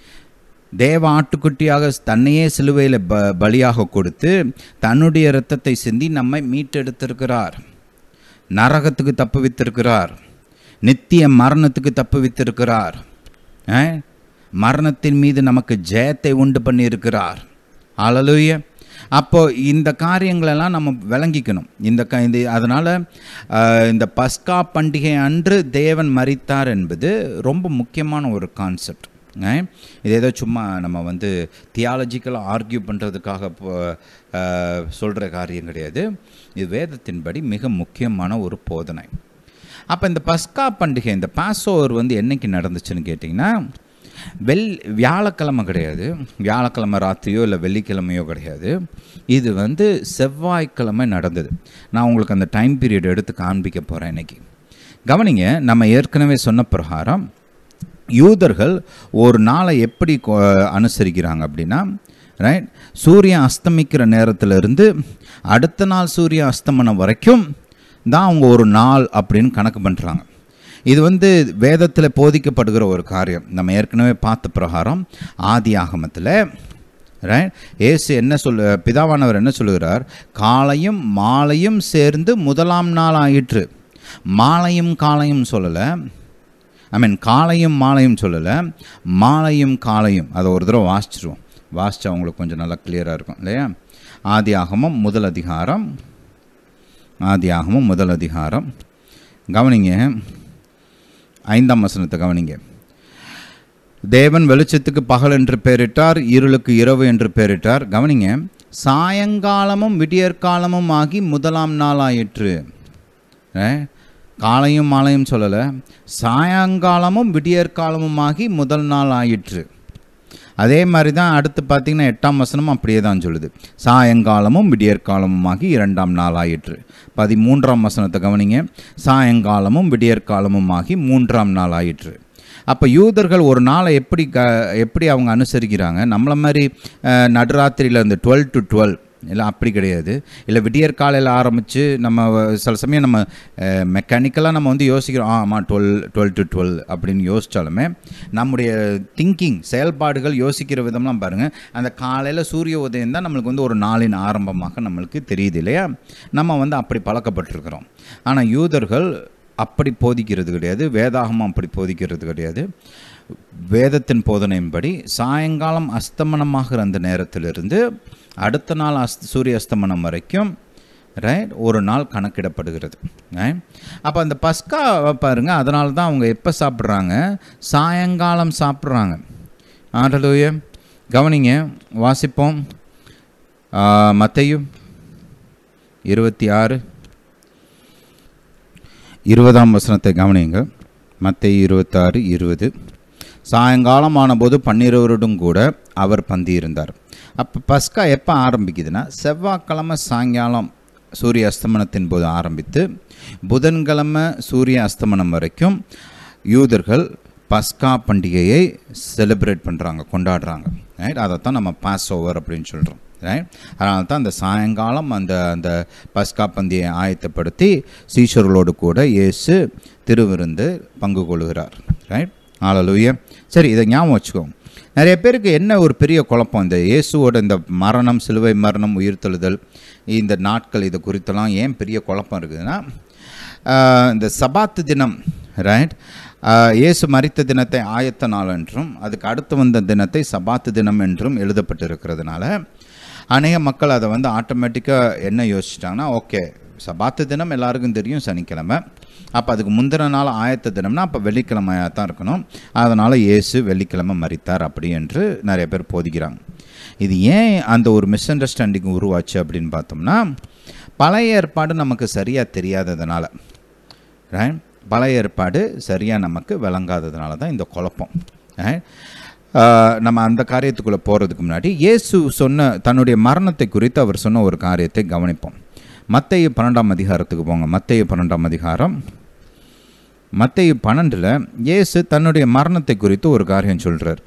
தேவ ஆட்டுக்குட்டியாக தன்னையே சிலுவையில் ப பலியாக கொடுத்து தன்னுடைய இரத்தத்தை சிந்தி நம்மை மீட்டெடுத்திருக்கிறார் நரகத்துக்கு தப்புவித்திருக்கிறார் நித்திய மரணத்துக்கு தப்புவித்திருக்கிறார் ஆ? மரணத்தின் மீது நமக்கு ஜெயத்தை உண்டு பண்ணியிருக்கிறார் அலலுய அப்போ இந்த காரியங்களெல்லாம் நம்ம விளங்கிக்கணும் இந்த க இந்த அதனால் இந்த பஸ்கா பண்டிகை அன்று தேவன் மரித்தார் என்பது ரொம்ப முக்கியமான ஒரு கான்செப்ட் இது ஏதோ சும்மா நம்ம வந்து தியாலஜிக்கலாக ஆர்கியூ பண்ணுறதுக்காக சொல்கிற காரியம் கிடையாது இது வேதத்தின்படி மிக முக்கியமான ஒரு போதனை அப்போ இந்த பஸ்கா பண்டிகை இந்த பாஸோவர் வந்து என்னைக்கு நடந்துச்சுன்னு கேட்டிங்கன்னா வெள் வியாழக்கிழமை கிடையாது வியாழக்கிழமை ராத்திரியோ இல்லை வெள்ளிக்கிழமையோ கிடையாது இது வந்து செவ்வாய்க்கிழமை நடந்தது நான் உங்களுக்கு அந்த டைம் பீரியட் எடுத்து காண்பிக்க போகிறேன் இன்னைக்கு கவனிங்க நம்ம ஏற்கனவே சொன்ன பிரகாரம் யூதர்கள் ஒரு நாளை எப்படி கொ- அனுசரிக்கிறாங்க அப்படின்னா ரைட் சூரியன் அஸ்தமிக்கிற நேரத்துல இருந்து அடுத்த நாள் சூரிய அஸ்தமனம் வரைக்கும் தான் அவங்க ஒரு நாள் அப்படின்னு கணக்கு பண்ணுறாங்க இது வந்து வேதத்தில் போதிக்கப்படுகிற ஒரு காரியம் நம்ம ஏற்கனவே பார்த்த பிரகாரம் ஆதி ஆகமத்தில் ரைட் ஏசு என்ன சொல்லு பிதாவானவர் என்ன சொல்லுகிறார் காலையும் மாலையும் சேர்ந்து முதலாம் நாள் ஆயிற்று மாலையும் காலையும் சொல்லலை ஐ மீன் காலையும் மாலையும் சொல்லலை மாலையும் காலையும் அதை ஒரு தடவை வாசிச்சிருவோம் வாசிச்சா அவங்களுக்கு கொஞ்சம் நல்லா கிளியராக இருக்கும் இல்லையா ஆதி ஆகமம் முதல் அதிகாரம் ஆதி ஆகமம் முதல் அதிகாரம் கவனிங்க ஐந்தாம் வசனத்தை கவனிங்க தேவன் வெளிச்சத்துக்கு பகல் என்று பெயரிட்டார் இருளுக்கு இரவு என்று பெயரிட்டார் கவனிங்க சாயங்காலமும் விடியற்காலமும் ஆகி முதலாம் நாள் ஆயிற்று ஏ? காலையும் மாலையும் சொல்லலை சாயங்காலமும் விடியற்காலமும் ஆகி முதல் நாள் ஆயிற்று அதே மாதிரி தான் அடுத்து பார்த்தீங்கன்னா எட்டாம் வசனமும் அப்படியே தான் சொல்லுது சாயங்காலமும் விடியற்காலமுமாகி இரண்டாம் நாள் ஆயிற்று பதிமூன்றாம் வசனத்தை கவனிங்க சாயங்காலமும் விடியற்காலமுமாகி மூன்றாம் நாள் ஆயிற்று அப்போ யூதர்கள் ஒரு நாளை எப்படி க எப்படி அவங்க அனுசரிக்கிறாங்க நம்மள மாதிரி அஹ், நடுராத்திரியில் இந்த டுவெல் டு டுவெல் இல்லை அப்படி கிடையாது இல்லை விடியற் காலையில் ஆரம்பித்து நம்ம வ- சில சமயம் நம்ம மெக்கானிக்கலாக நம்ம வந்து யோசிக்கிறோம் ஆ ஆமாம் டுவெல் டுவெல் டு டுவெல் அப்படின்னு யோசித்தாலுமே நம்முடைய திங்கிங் செயல்பாடுகள் யோசிக்கிற விதம்லாம் பாருங்கள் அந்த காலையில் சூரிய உதயம் தான் நம்மளுக்கு வந்து ஒரு நாளின் ஆரம்பமாக நம்மளுக்கு தெரியுது இல்லையா நம்ம வந்து அப்படி பழக்கப்பட்டிருக்கிறோம் ஆனால் யூதர்கள் அப்படி போதிக்கிறது கிடையாது வேதாகமம் அப்படி போதிக்கிறது கிடையாது வேதத்தின் போதனையின்படி சாயங்காலம் அஸ்தமனமாகிற அந்த நேரத்திலிருந்து அடுத்த நாள் அஸ் சூரிய அஸ்தமனம் வரைக்கும் ரைட் ஒரு நாள் கணக்கிடப்படுகிறது ரைட் அப்போ அந்த பஸ்கா பாருங்க அதனால தான் அவங்க எப்போ சாப்பிட்றாங்க சாயங்காலம் சாப்பிட்றாங்க ஆண்டலூய கவனிங்க வாசிப்போம் மத்தையும் இருபத்தி ஆறு இருபதாம் வசனத்தை கவனியுங்கள் மத்திய இருபத்தாறு இருபது சாயங்காலம் ஆனபோது பன்னிருவருடும் கூட அவர் பந்தியிருந்தார் அப்போ பஸ்கா எப்போ ஆரம்பிக்குதுன்னா செவ்வாய்க்கிழமை சாயங்காலம் சூரிய அஸ்தமனத்தின் போது ஆரம்பித்து புதன்கிழமை சூரிய அஸ்தமனம் வரைக்கும் யூதர்கள் பஸ்கா பண்டிகையை செலிப்ரேட் பண்ணுறாங்க கொண்டாடுறாங்க ரைட் அதைத்தான் நம்ம பாஸ் ஓவர் அப்படின்னு சொல்கிறோம் ரைட் அதனால தான் அந்த சாயங்காலம் அந்த அந்த பஸ்கா பந்தியை ஆயத்தப்படுத்தி சீஷர்களோடு கூட இயேசு திருவிருந்து பங்கு கொள்கிறார் ரைட் ஆளலூய சரி இதை ஞாபகம் வச்சுக்கோங்க நிறைய பேருக்கு என்ன ஒரு பெரிய குழப்பம் இந்த இயேசுவோட இந்த மரணம் சிலுவை மரணம் உயிர்த்தெழுதல் இந்த நாட்கள் இது குறித்தெல்லாம் ஏன் பெரிய குழப்பம் இருக்குதுன்னா ஆஹ், இந்த சபாத்து தினம் ரைட் இயேசு மரித்த தினத்தை ஆயத்த நாள் என்றும் அதுக்கு அடுத்து வந்த தினத்தை சபாத்து தினம் என்றும் எழுதப்பட்டிருக்கிறதுனால அநேக மக்கள் அதை வந்து ஆட்டோமேட்டிக்காக என்ன யோசிச்சிட்டாங்கன்னா ஓகே சபாத்து தினம் எல்லாருக்கும் தெரியும் சனிக்கிழமை அப்போ அதுக்கு முந்தின நாள் ஆயத்த தினம்னா அப்போ வெள்ளிக்கிழமையாக தான் இருக்கணும் அதனால் இயேசு வெள்ளிக்கிழமை மரித்தார் அப்படி என்று நிறைய பேர் போதிக்கிறாங்க இது ஏன் அந்த ஒரு மிஸ் அண்டர்ஸ்டாண்டிங் உருவாச்சு அப்படின்னு பார்த்தோம்னா பழைய ஏற்பாடு நமக்கு சரியாக தெரியாததுனால ரைட் பழைய ஏற்பாடு சரியாக நமக்கு விளங்காததுனால தான் இந்த குழப்பம் right? ஆஹ் நம்ம அந்த காரியத்துக்குள்ளே போகிறதுக்கு முன்னாடி இயேசு சொன்ன தன்னுடைய மரணத்தை குறித்து அவர் சொன்ன ஒரு காரியத்தை கவனிப்போம் மத்தேயு பன்னெண்டாம் அதிகாரத்துக்கு போங்க மத்தேயு பன்னெண்டாம் அதிகாரம் மத்தேயு பன்னெண்டில் இயேசு தன்னுடைய மரணத்தை குறித்து ஒரு காரியம் சொல்கிறார்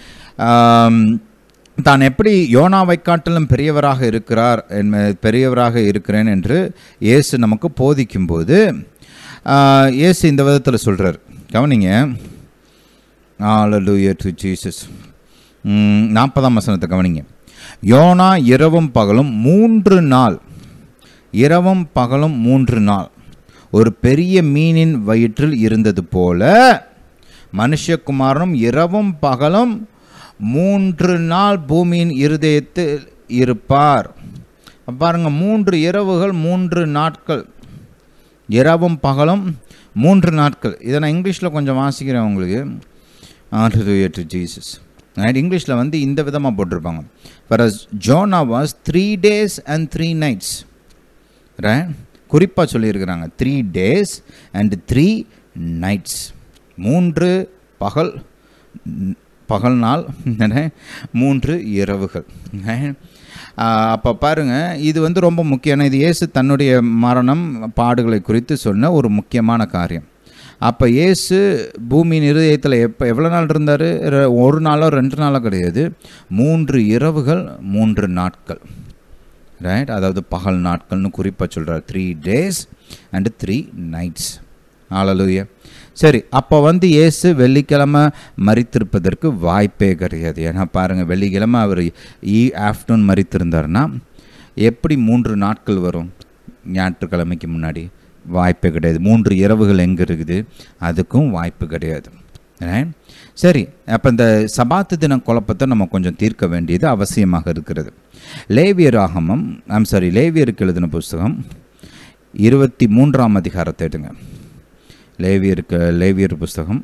தான் எப்படி யோனாவை காட்டிலும் பெரியவராக இருக்கிறார் என்ப- பெரியவராக இருக்கிறேன் என்று இயேசு நமக்கு போதிக்கும்போது ஆஹ், இயேசு இந்த விதத்தில் சொல்கிறார் கவனிங்க Hallelujah to Jesus. ம், நாற்பதாம் வசனத்தை கவனிங்க யோனா இரவும் பகலும் மூன்று நாள் இரவும் பகலும் மூன்று நாள் ஒரு பெரிய மீனின் வயிற்றில் இருந்தது போல மனுஷகுமாரனும் இரவும் பகலும் மூன்று நாள் பூமியின் இருதயத்தில் இருப்பார் அப்ப பாருங்க மூன்று இரவுகள் மூன்று நாட்கள் இரவும் பகலும் மூன்று நாட்கள் இதை நான் இங்கிலீஷில் கொஞ்சம் வாசிக்கிறேன் உங்களுக்கு Hallelujah to ஜீசஸ் ரைட் இங்கிலீஷில் வந்து இந்த விதமாக போட்டிருப்பாங்க for Jonah was three days and three nights right குறிப்பாக சொல்லியிருக்கிறாங்க three days and three nights மூன்று பகல் ந- பகல் நாள் மூன்று இரவுகள் அப்போ பாருங்கள் இது வந்து ரொம்ப முக்கியம் இது இயேசு தன்னுடைய மரணம் பாடுகளை குறித்து சொன்ன ஒரு முக்கியமான காரியம் அப்போ இயேசு பூமியின் இருதயத்தில் எப்போ எவ்வளோ நாள் இருந்தார் ஒரு நாளோ ரெண்டு நாளோ கிடையாது மூன்று இரவுகள் மூன்று நாட்கள் ரைட் அதாவது பகல் நாட்கள்னு குறிப்பாக சொல்கிறார் three days and three nights hallelujah சரி அப்போ வந்து இயேசு வெள்ளிக்கிழமை மறித்திருப்பதற்கு வாய்ப்பே கிடையாது ஏன்னா பாருங்கள் வெள்ளிக்கிழமை அவர் ஈ ஆஃப்டர்நூன் மறித்திருந்தாருன்னா எப்படி மூன்று நாட்கள் வரும் ஞாயிற்றுக்கிழமைக்கு முன்னாடி வாய்ப்பே கிடையாது மூன்று இரவுகள் எங்கே இருக்குது அதுக்கும் வாய்ப்பு கிடையாது Right? சரி அப்போ இந்த சபாத்து தின குழப்பத்தை நம்ம கொஞ்சம் தீர்க்க வேண்டியது அவசியமாக இருக்கிறது லேவியர் ஆகமம் ஐம் சாரி லேவியருக்கு எழுதின புஸ்தகம் இருபத்தி மூன்றாம் அதிகாரத்தை எடுங்க லேவியருக்கு லேவியர் புஸ்தகம்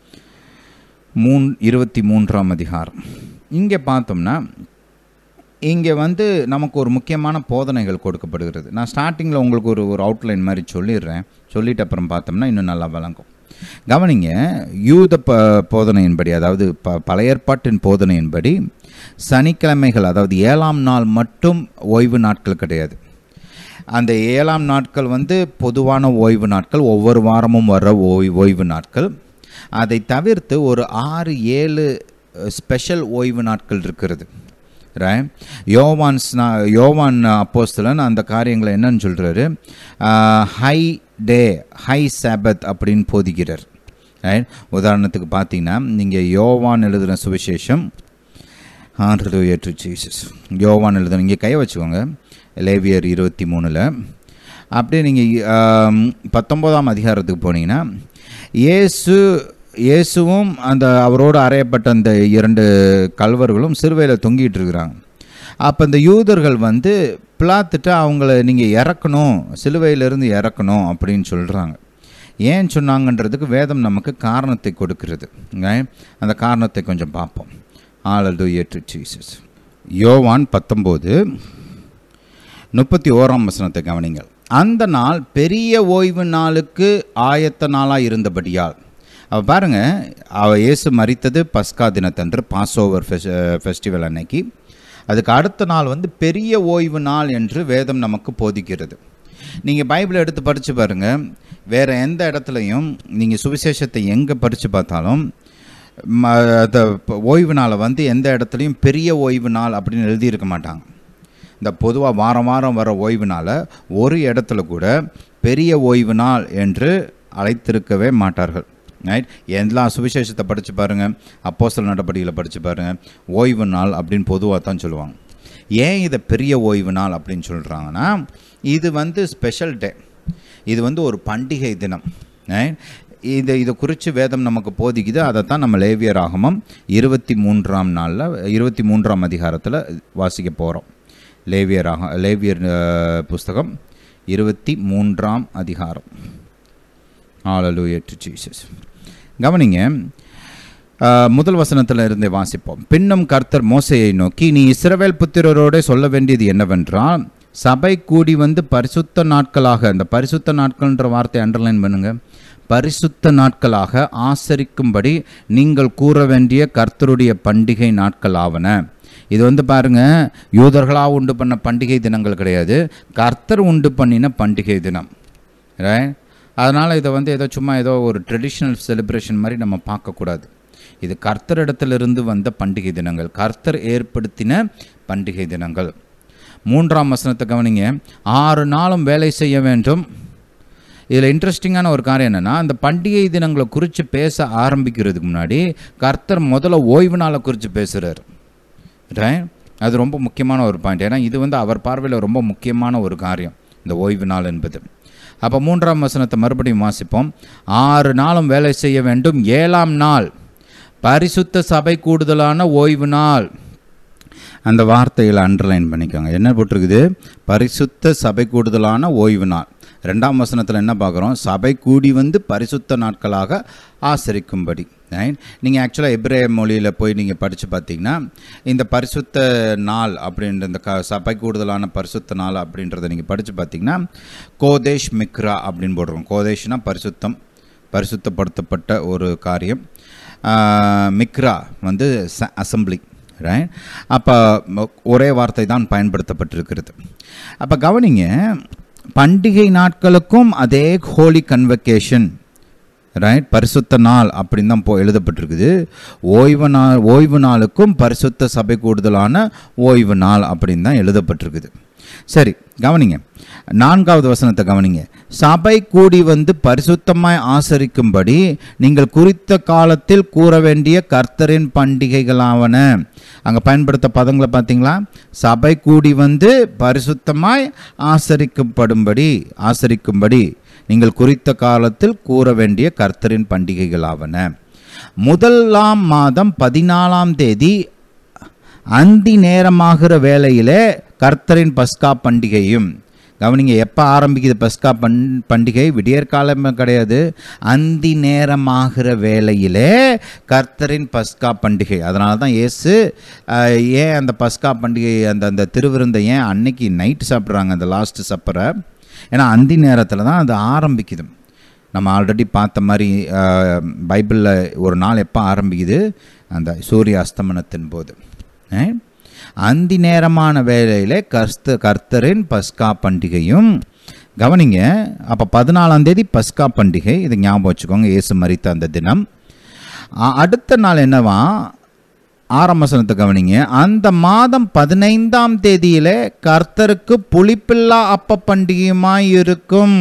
மூன் இருபத்தி மூன்றாம் அதிகாரம் இங்கே பார்த்தோம்னா இங்கே வந்து நமக்கு ஒரு முக்கியமான போதனைகள் கொடுக்கப்படுகிறது நான் ஸ்டார்டிங்கில் உங்களுக்கு ஒரு ஒரு அவுட்லைன் மாதிரி சொல்லிடுறேன் சொல்லிட்டு அப்புறம் பார்த்தோம்னா இன்னும் நல்லா விளங்கும் கவனிங்க யூத ப போதனையின்படி அதாவது ப பழைய ஏற்பாட்டின் போதனையின்படி சனிக்கிழமைகள் அதாவது ஏழாம் நாள் மட்டும் ஓய்வு நாட்கள் கிடையாது அந்த ஏழாம் நாட்கள் வந்து பொதுவான ஓய்வு நாட்கள் ஒவ்வொரு வாரமும் வர ஓய் ஓய்வு நாட்கள் அதை தவிர்த்து ஒரு ஆறு ஏழு ஸ்பெஷல் ஓய்வு நாட்கள் இருக்கிறது ரைட் யோவான் ஸ்னா- யோவான் அப்போஸ்தலன் அந்த காரியங்களை என்னன்னு சொல்கிறாரு ஹை டே ஹை சாபத் அப்படின்னு போதிக்கிறார் ரைட் உதாரணத்துக்கு பார்த்தீங்கன்னா நீங்கள் யோவான் எழுதின சுவிசேஷம் ஆண்டது ஏற்று ஜீசஸ் யோவான் எழுதணும் இங்கே கை வச்சுக்கோங்க லேவியர் இருபத்தி மூணில் அப்படியே நீங்கள் பத்தொம்போதாம் அதிகாரத்துக்கு போனீங்கன்னா இயேசு இயேசுவும் அந்த அவரோடு அறையப்பட்ட அந்த இரண்டு கல்வர்களும் சிறுவையில் தொங்கிட்டு இருக்கிறாங்க அப்போ இந்த யூதர்கள் வந்து பிளாத்துட்டு அவங்கள நீங்கள் இறக்கணும் சிலுவையிலிருந்து இறக்கணும் அப்படின்னு சொல்கிறாங்க ஏன் சொன்னாங்கன்றதுக்கு வேதம் நமக்கு காரணத்தை கொடுக்கிறது right? அந்த காரணத்தை கொஞ்சம் பார்ப்போம் ஆலது ஏற்று ஜீசஸ் யோவான் பத்தொம்போது முப்பத்தி ஓராம் வசனத்தை கவனிங்கள் அந்த நாள் பெரிய ஓய்வு நாளுக்கு ஆயத்த நாளாக இருந்தபடியால் அவ பாருங்க அவ இயேசு மரித்தது பஸ்கா தினத்தன்று பாஸ் ஓவர் ஃபெஸ்டிவல் அன்னைக்கு அதுக்கு அடுத்த நாள் வந்து பெரிய ஓய்வு நாள் என்று வேதம் நமக்கு போதிக்கிறது நீங்கள் பைபிளை எடுத்து படித்து பாருங்கள் வேறு எந்த இடத்துலையும் நீங்கள் சுவிசேஷத்தை எங்கே படித்து பார்த்தாலும் ம அந்த ப- ஓய்வு நாளை வந்து எந்த இடத்துலையும் பெரிய ஓய்வு நாள் அப்படின்னு எழுதியிருக்க மாட்டாங்க இந்த பொதுவாக வாரம் வாரம் வர ஓய்வு நாளை ஒரு இடத்துல கூட பெரிய ஓய்வு நாள் என்று அழைத்திருக்கவே மாட்டார்கள் ரைட் எல்லா சுவிசேஷத்தை படித்து பாருங்கள் அப்போஸ்தல நடபடிகளை படித்து பாருங்கள் ஓய்வு நாள் அப்படின்னு பொதுவாக தான் சொல்லுவாங்க ஏன் இதை பெரிய ஓய்வு நாள் அப்படின்னு சொல்கிறாங்கன்னா இது வந்து ஸ்பெஷல் டே இது வந்து ஒரு பண்டிகை தினம் right? இதை இதை குறித்து வேதம் நமக்கு போதிக்குது அதை தான் நம்ம லேவியர் ஆகமம் இருபத்தி மூன்றாம் நாளில் இருபத்தி மூன்றாம் அதிகாரத்தில் வாசிக்க போகிறோம் லேவியர் ஆக லேவியர் அஹ், புஸ்தகம் இருபத்தி மூன்றாம் அதிகாரம் Hallelujah to ஜீசஸ் கவனிங்க அஹ், முதல் வசனத்தில் இருந்தே வாசிப்போம் பின்னும் கர்த்தர் மோசையை நோக்கி நீ இஸ்ரவேல் புத்திரரோட சொல்ல வேண்டியது என்னவென்றால் சபை கூடி வந்து பரிசுத்த நாட்களாக இந்த பரிசுத்த நாட்கள்ன்ற வார்த்தை அண்டர்லைன் பண்ணுங்க பரிசுத்த நாட்களாக ஆசரிக்கும்படி நீங்கள் கூற வேண்டிய கர்த்தருடைய பண்டிகை நாட்கள் ஆவன இது வந்து பாருங்க யூதர்களாக உண்டு பண்ண பண்டிகை தினங்கள் கிடையாது கர்த்தர் உண்டு பண்ணின பண்டிகை தினம் ரைட் அதனால் இதை வந்து ஏதோ சும்மா ஏதோ ஒரு ட்ரெடிஷ்னல் செலிப்ரேஷன் மாதிரி நம்ம பார்க்கக்கூடாது இது கர்த்தரிடத்திலிருந்து வந்த பண்டிகை தினங்கள் கர்த்தர் ஏற்படுத்தின பண்டிகை தினங்கள் மூன்றாம் வசனத்தை கவனிங்க ஆறு நாளும் வேலை செய்ய வேண்டும் இதில் இன்ட்ரெஸ்டிங்கான ஒரு காரியம் என்னென்னா அந்த பண்டிகை தினங்களை குறித்து பேச ஆரம்பிக்கிறதுக்கு முன்னாடி கர்த்தர் முதல்ல ஓய்வு நாளை குறித்து பேசுகிறார் ரைட் அது ரொம்ப முக்கியமான ஒரு பாயிண்ட் ஏன்னா இது வந்து அவர் பார்வையில் ரொம்ப முக்கியமான ஒரு காரியம் இந்த ஓய்வு நாள் என்பது அப்போ மூன்றாம் வசனத்தை மறுபடியும் வாசிப்போம் ஆறு நாளும் வேலை செய்ய வேண்டும் ஏழாம் நாள் பரிசுத்த சபை கூடுதலான ஓய்வு நாள் அந்த வார்த்தைகளை அண்டர்லைன் பண்ணிக்கோங்க என்ன போட்டிருக்குது பரிசுத்த சபை கூடுதலான ஓய்வு நாள் ரெண்டாம் வசனத்தில் என்ன பார்க்குறோம் சபை கூடி வந்து பரிசுத்த நாட்களாக ஆசரிக்கும்படி ரைட் நீங்கள் ஆக்சுவலாக எப்ரே மொழியில் போய் நீங்கள் படித்து பார்த்தீங்கன்னா இந்த பரிசுத்த நாள் அப்படின்ற இந்த க சபை கூடுதலான பரிசுத்த நாள் அப்படின்றத நீங்கள் படித்து பார்த்தீங்கன்னா கோதேஷ் மிக்ரா அப்படின்னு போடுறோம் கோதேஷ்னா பரிசுத்தம் பரிசுத்தப்படுத்தப்பட்ட ஒரு காரியம் ஆஹ், மிக்ரா வந்து அசம்பிளி ரைட் அப்போ ஒரே வார்த்தை தான் பயன்படுத்தப்பட்டிருக்கிறது அப்போ கவனிங்க பண்டிகை நாட்களுக்கும் அதே ஹோலி கன்வெகேஷன் ரைட் பரிசுத்த நாள் அப்படின்னு தான் போ எழுதப்பட்டிருக்குது ஓய்வு நாள் ஓய்வு நாளுக்கும் பரிசுத்த சபை கூடுதலான ஓய்வு நாள் அப்படின்னு தான் எழுதப்பட்டிருக்குது சரி கவனிங்க நான்காவது வசனத்தை கவனிங்க சபை கூடி வந்து பரிசுத்தமாய் ஆசரிக்கும்படி நீங்கள் குறித்த காலத்தில் கூற வேண்டிய கர்த்தரின் பண்டிகைகளாவன அங்கே பயன்படுத்த பதங்களை பார்த்தீங்களா சபை கூடி வந்து பரிசுத்தமாய் ஆசரிக்கப்படும்படி ஆசரிக்கும்படி நீங்கள் குறித்த காலத்தில் கூற வேண்டிய கர்த்தரின் பண்டிகைகளாவன முதலாம் மாதம் பதினாலாம் தேதி அந்தி நேரமாகிற வேளையிலே கர்த்தரின் பஸ்கா பண்டிகையும் கவனிங்க எப்போ ஆரம்பிக்குது பஸ்கா பண் பண்டிகை விடியற்காலமே கிடையாது அந்தி நேரமாகிற வேளையிலே கர்த்தரின் பஸ்கா பண்டிகை அதனால தான் இயேசு அஹ், ஏன் அந்த பஸ்கா பண்டிகை அந்த அந்த திருவிருந்தை ஏன் அன்னைக்கு நைட் சாப்பிட்றாங்க அந்த லாஸ்ட் சப்பரை ஏன்னா அந்தி நேரத்தில் தான் அது ஆரம்பிக்குது நம்ம ஆல்ரெடி பார்த்த மாதிரி பைபிளில் ஒரு நாள் எப்போ ஆரம்பிக்குது அந்த சூரிய அஸ்தமனத்தின் போது அஹ்? அந்தி நேரமான வேளையிலே கர்த்த கர்த்தரின் பஸ்கா பண்டிகையும் கவனிங்க அப்போ பதினாலாம் தேதி பஸ்கா பண்டிகை இது ஞாபகம் வச்சுக்கோங்க இயேசு மரித்த அந்த தினம் அ- அடுத்த நாள் என்னவா ஆறாம் வசனத்தை கவனிங்க அந்த மாதம் பதினைந்தாம் தேதியிலே கர்த்தருக்கு புளிப்பில்லா அப்ப பண்டிகையுமாய் இருக்கும்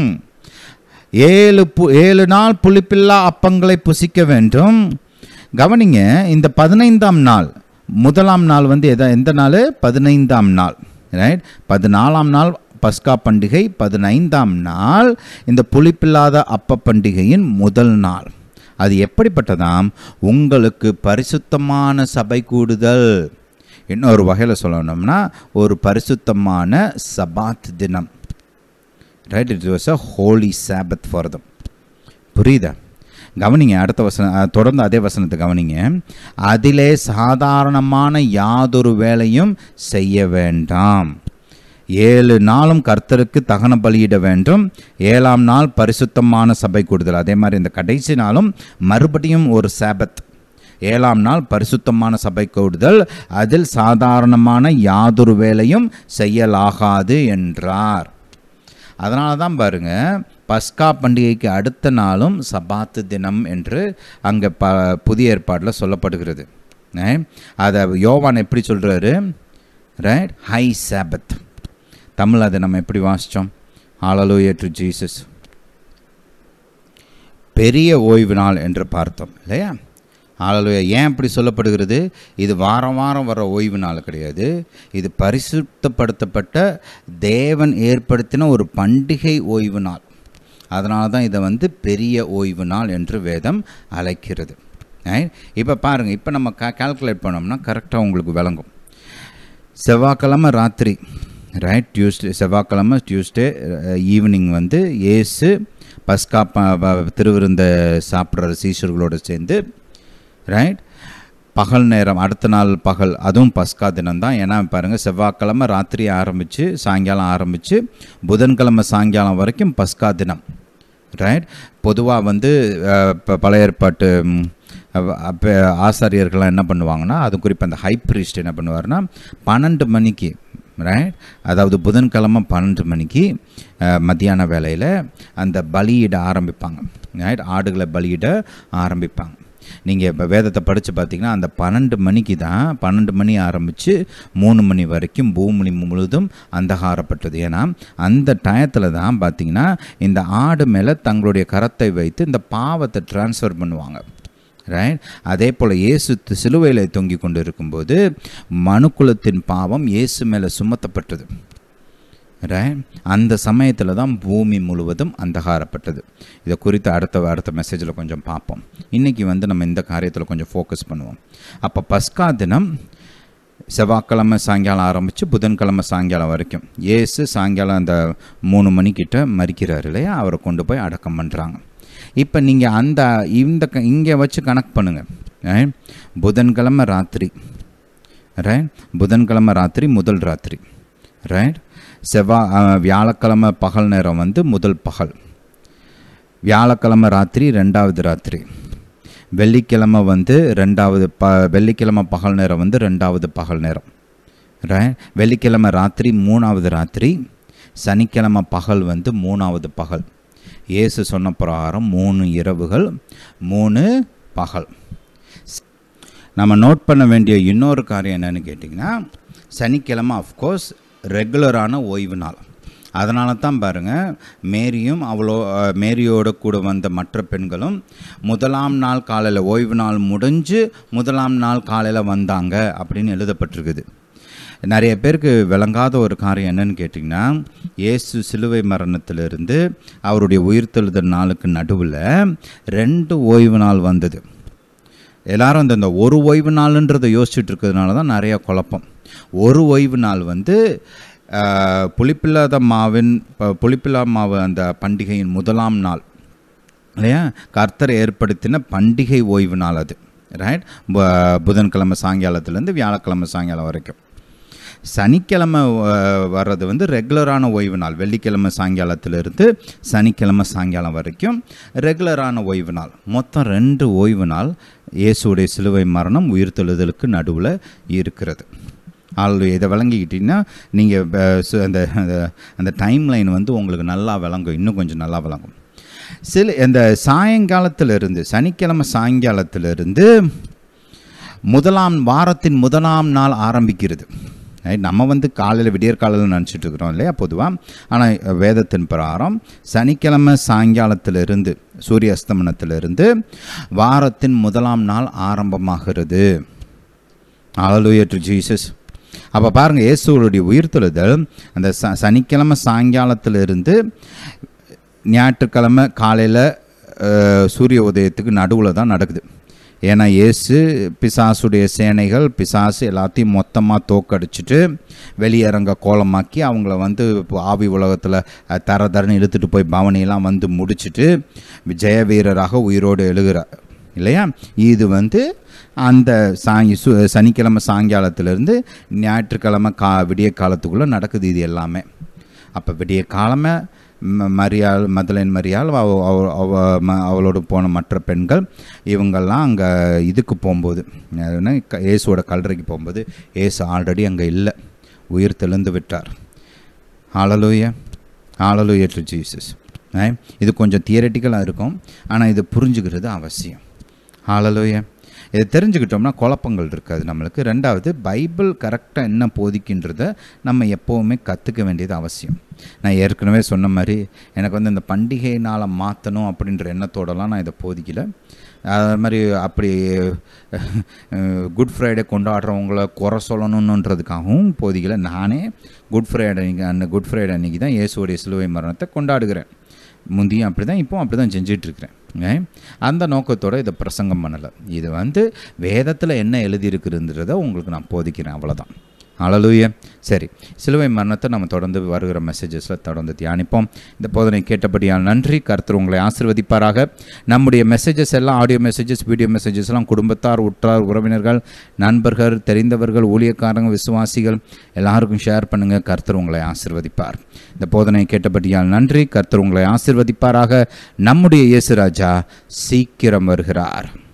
ஏழு பு ஏழு நாள் புளிப்பில்லா அப்பங்களை புசிக்க வேண்டும் கவனிங்க இந்த பதினைந்தாம் நாள் முதலாம் நாள் வந்து எத எந்த நாள் பதினைந்தாம் நாள் ரைட் பதினாலாம் நாள் பஸ்கா பண்டிகை பதினைந்தாம் நாள் இந்த புளிப்பில்லாத அப்ப பண்டிகையின் முதல் நாள் அது எப்படிப்பட்டதாம் உங்களுக்கு பரிசுத்தமான சபை கூடுதல் இன்னொரு வகையில் சொல்லணும்னா ஒரு பரிசுத்தமான சபாத் தினம் right it was a holy Sabbath for them புரியுதா கவனிங்க அடுத்த வசனம் அஹ், தொடர்ந்து அதே வசனத்தை கவனிங்க அதிலே சாதாரணமான யாதொரு வேலையும் செய்ய வேண்டாம் ஏழு நாளும் கர்த்தருக்கு தகன பலியிட வேண்டும் ஏழாம் நாள் பரிசுத்தமான சபை கூடுதல் அதே மாதிரி இந்த கடைசி நாளும் மறுபடியும் ஒரு சாபத் ஏழாம் நாள் பரிசுத்தமான சபை கூடுதல் அதில் சாதாரணமான யாதொரு வேலையும் செய்யலாகாது என்றார் அதனால தான் பாருங்க பஸ்கா பண்டிகைக்கு அடுத்த நாளும் சபாத்து தினம் என்று அங்கே ப புதிய ஏற்பாட்டில் சொல்லப்படுகிறது Right? அதை யோவான் எப்படி சொல்கிறாரு ரைட் ஹை சாபத் தமிழ் அதை நம்ம எப்படி வாசித்தோம் ஆலலூயா டு ஜீசஸ் பெரிய ஓய்வு நாள் என்று பார்த்தோம் இல்லையா ஆலலுயா ஏன் இப்படி சொல்லப்படுகிறது இது வாரம் வாரம் வர ஓய்வு நாள் கிடையாது இது பரிசுத்தப்படுத்தப்பட்ட தேவன் ஏற்படுத்தின ஒரு பண்டிகை ஓய்வு நாள் அதனால தான் இதை வந்து பெரிய ஓய்வு நாள் என்று வேதம் அழைக்கிறது இப்போ பாருங்கள் இப்போ நம்ம கா கால்குலேட் பண்ணோம்னா கரெக்டாக உங்களுக்கு விளங்கும் செவ்வாய்க்கிழமை ராத்திரி ரைட் டியூஸ்டே செவ்வாய்க்கிழமை டியூஸ்டே ஈவினிங் வந்து ஏசு பஸ்கா ப- ப- திருவிருந்த சாப்பிட்ற சீஷர்களோடு சேர்ந்து ரைட் பகல் நேரம் அடுத்த நாள் பகல் அதுவும் பஸ்கா தினம் தான் ஏன்னா பாருங்கள் செவ்வாய்க்கிழமை ராத்திரி ஆரம்பித்து சாயங்காலம் ஆரம்பித்து புதன்கிழமை சாயங்காலம் வரைக்கும் பஸ்கா தினம் ரைட் பொதுவாக வந்து அஹ், ப- பழைய ஏற்பாட்டு ம், அவ- அப்ப ஆசாரியர்கள்லாம் என்ன பண்ணுவாங்கன்னா அது குறிப்பாக அந்த ஹை priest என்ன பண்ணுவார்னா பன்னெண்டு மணிக்கு ரைட் அதாவது புதன்கிழமை பன்னெண்டு மணிக்கு அஹ், மத்தியான வேளையில் அந்த பலியிட ஆரம்பிப்பாங்க ரைட் ஆடுகளை பலியிட ஆரம்பிப்பாங்க நீங்கள் இப்போ வேதத்தை படித்து பார்த்தீங்கன்னா அந்த பன்னெண்டு மணிக்கு தான் பன்னெண்டு மணி ஆரம்பித்து மூணு மணி வரைக்கும் பூமி முழுதும் அந்தகாரப்பட்டது ஏன்னா அந்த டயத்தில் தான் பார்த்தீங்கன்னா இந்த ஆடு மேலே தங்களுடைய கரத்தை வைத்து இந்த பாவத்தை ட்ரான்ஸ்ஃபர் பண்ணுவாங்க ரைட் அதே போல் இயேசு தி- சிலுவையில் தொங்கிக் கொண்டு இருக்கும்போது மனுக்குலத்தின் பாவம் இயேசு மேலே சுமத்தப்பட்டது ரைட் அந்த சமயத்தில் தான் பூமி முழுவதும் அந்தகாரப்பட்டது இதை குறித்து அடுத்த அடுத்த மெசேஜில் கொஞ்சம் பார்ப்போம் இன்றைக்கி வந்து நம்ம இந்த காரியத்தில் கொஞ்சம் ஃபோக்கஸ் பண்ணுவோம் அப்போ பஸ்கா தினம் செவ்வாய்க்கிழமை சாயங்காலம் ஆரம்பித்து புதன்கிழமை சாயங்காலம் வரைக்கும் ஏசு சாயங்காலம் அந்த மூணு மணிக்கிட்ட மறிக்கிறார் இல்லையா அவரை கொண்டு போய் அடக்கம் பண்ணுறாங்க இப்போ நீங்கள் அந்த இந்த க- இங்கே வச்சு கணக்கு பண்ணுங்கள் right? புதன்கிழமை ராத்திரி ரைட் புதன்கிழமை ராத்திரி முதல் ராத்திரி ரைட் செவ்வாய் அஹ், வியாழக்கிழமை பகல் நேரம் வந்து முதல் பகல் வியாழக்கிழமை ராத்திரி ரெண்டாவது ராத்திரி வெள்ளிக்கிழமை வந்து ரெண்டாவது ப வெள்ளிக்கிழமை பகல் நேரம் வந்து ரெண்டாவது பகல் நேரம் ரைட் வெள்ளிக்கிழமை ராத்திரி மூணாவது ராத்திரி சனிக்கிழமை பகல் வந்து மூணாவது பகல் இயேசு சொன்ன பிரகாரம் மூணு இரவுகள் மூணு பகல் நம்ம நோட் பண்ண வேண்டிய இன்னொரு காரியம் என்னன்னு கேட்டிங்கன்னா சனிக்கிழமை அஃப்கோர்ஸ் ரெகுலரான ஓய்வு நாள் அதனால தான் பாருங்கள் மேரியும் அவ்வளோ அஹ், மேரியோட கூட வந்த மற்ற பெண்களும் முதலாம் நாள் காலையில் ஓய்வு நாள் முடிஞ்சு முதலாம் நாள் காலையில் வந்தாங்க அப்படின்னு எழுதப்பட்டிருக்குது நிறைய பேருக்கு விளங்காத ஒரு காரியம் என்னன்னு கேட்டிங்கன்னா இயேசு சிலுவை மரணத்திலிருந்து அவருடைய உயிர்த்தெழுதல் நாளுக்கு நடுவில் ரெண்டு ஓய்வு நாள் வந்தது எல்லாரும் இந்த இந்த ஒரு ஓய்வு நாளுன்றதை யோசிச்சுட்டு இருக்கிறதுனால தான் நிறைய குழப்பம் ஒரு ஓய்வு நாள் வந்து ஆஹ், புளிப்பில்லாத மாவின் ப- புளிப்பில்லா மாவு அந்த பண்டிகையின் முதலாம் நாள் இல்லையா கர்த்தர் ஏற்படுத்தின பண்டிகை ஓய்வு நாள் அது ரைட் புதன்கிழமை சாயங்காலத்துலேருந்து வியாழக்கிழமை சாயங்காலம் வரைக்கும் சனிக்கிழமை அஹ், வர்றது வந்து ரெகுலரான ஓய்வு நாள் வெள்ளிக்கிழமை சாயங்காலத்திலிருந்து சனிக்கிழமை சாயங்காலம் வரைக்கும் ரெகுலரான ஓய்வு நாள் மொத்தம் ரெண்டு ஓய்வு நாள் இயேசுடைய சிலுவை மரணம் உயிர்த்தெழுதலுக்கு நடுவில் இருக்கிறது ஆள் இதை விளங்கிக்கிட்டிங்கன்னா நீங்கள் அந்த அந்த- அந்த டைம் லைன் வந்து உங்களுக்கு நல்லா விளங்கும் இன்னும் கொஞ்சம் நல்லா விளங்கும் சில இந்த சாயங்காலத்திலிருந்து சனிக்கிழமை சாயங்காலத்திலிருந்து முதலாம் வாரத்தின் முதலாம் நாள் ஆரம்பிக்கிறது Right? நம்ம வந்து காலையில் விடியற் காலையில் நினச்சிட்டு இருக்கிறோம் இல்லையா பொதுவாக ஆனால் வேதத்தின் பிரகாரம் சனிக்கிழமை சாயங்காலத்திலிருந்து சூரிய அஸ்தமனத்திலிருந்து வாரத்தின் முதலாம் நாள் ஆரம்பமாகிறது Hallelujah to ஜீசஸ் அப்போ பாருங்கள் இயேசுடைய உயிர்த்தெழுதல் அந்த ச சனிக்கிழமை சாயங்காலத்திலிருந்து ஞாயிற்றுக்கிழமை காலையில் சூரிய உதயத்துக்கு நடுவில் தான் நடக்குது ஏன்னா இயேசு பிசாசுடைய சேனைகள் பிசாசு எல்லாத்தையும் மொத்தமாக தோக்கடிச்சிட்டு வெளியரங்க கோலமாக்கி அவங்கள வந்து இப்போ ஆவி உலகத்தில் தர தரன்னு இழுத்துட்டு போய் பவனியெல்லாம் வந்து முடிச்சிட்டு ஜெய வீரராக உயிரோடு எழுகிறார் இல்லையா இது வந்து அந்த சாங்கி சு சனிக்கிழமை சாயங்காலத்திலேருந்து ஞாயிற்றுக்கிழமை கா விடிய காலத்துக்குள்ளே நடக்குது இது எல்லாமே அப்போ விடிய காலமே ம- மரியாள் மதலைன் மரியாள் அவ அவ- அவ ம- அவளோடு போன மற்ற பெண்கள் இவங்கெல்லாம் அங்கே இதுக்கு போகும்போது என்ன, க- இயேசுவோட கல்லறைக்கு போகும்போது இயேசு ஆல்ரெடி அங்கே இல்லை உயிர் தெளிந்து விட்டார் ஹalleluya ஹalleluya டு ஜீசஸ் இது கொஞ்சம் தியரட்டிக்கலாக இருக்கும் ஆனால் இது புரிஞ்சுக்கிறது அவசியம் ஹalleluya இதை தெரிஞ்சுக்கிட்டோம்னா குழப்பங்கள் இருக்காது நம்மளுக்கு ரெண்டாவது பைபிள் கரெக்டாக என்ன போதிக்கின்றத நம்ம எப்போவுமே கற்றுக்க வேண்டியது அவசியம் நான் ஏற்கனவே சொன்ன மாதிரி எனக்கு வந்து இந்த பண்டிகை நாளை மாற்றணும் அப்படின்ற எண்ணத்தோடலாம் நான் இதை போதிக்கல அது மாதிரி அப்படி குட் ஃப்ரைடே கொண்டாடுறவங்கள குறை சொல்லணுன்றதுக்காகவும் போதிக்கல நானே குட் ஃப்ரைடே அன்னைக்கு அந்த குட் ஃப்ரைடே அன்னைக்கு தான் இயேசுடைய சிலுவை மரணத்தை கொண்டாடுகிறேன் முந்தியும் அப்படி தான் இப்போ அப்படி தான் செஞ்சிட்ருக்கிறேன் அந்த நோக்கத்தோடு இதை பிரசங்கம் பண்ணலை இது வந்து வேதத்தில் என்ன எழுதியிருக்குன்றதை உங்களுக்கு நான் போதிக்கிறேன் அவ்வளோதான் அழலுய சரி சிலுவை மரணத்தை நம்ம தொடர்ந்து வருகிற மெசேஜஸில் தொடர்ந்து தியானிப்போம் இந்த போதனை கேட்டபடியால் நன்றி கர்த்தர் உங்களை ஆசிர்வதிப்பாராக நம்முடைய மெசேஜஸ் எல்லாம் ஆடியோ மெசேஜஸ் வீடியோ மெசேஜஸ் எல்லாம் குடும்பத்தார் உற்றார் உறவினர்கள் நண்பர்கள் தெரிந்தவர்கள் ஊழியக்காரங்க விசுவாசிகள் எல்லாருக்கும் ஷேர் பண்ணுங்கள் கர்த்தர் உங்களை ஆசிர்வதிப்பார் இந்த போதனை கேட்டபடியால் நன்றி கர்த்தர் உங்களை ஆசிர்வதிப்பாராக நம்முடைய இயேசு ராஜா சீக்கிரம் வருகிறார்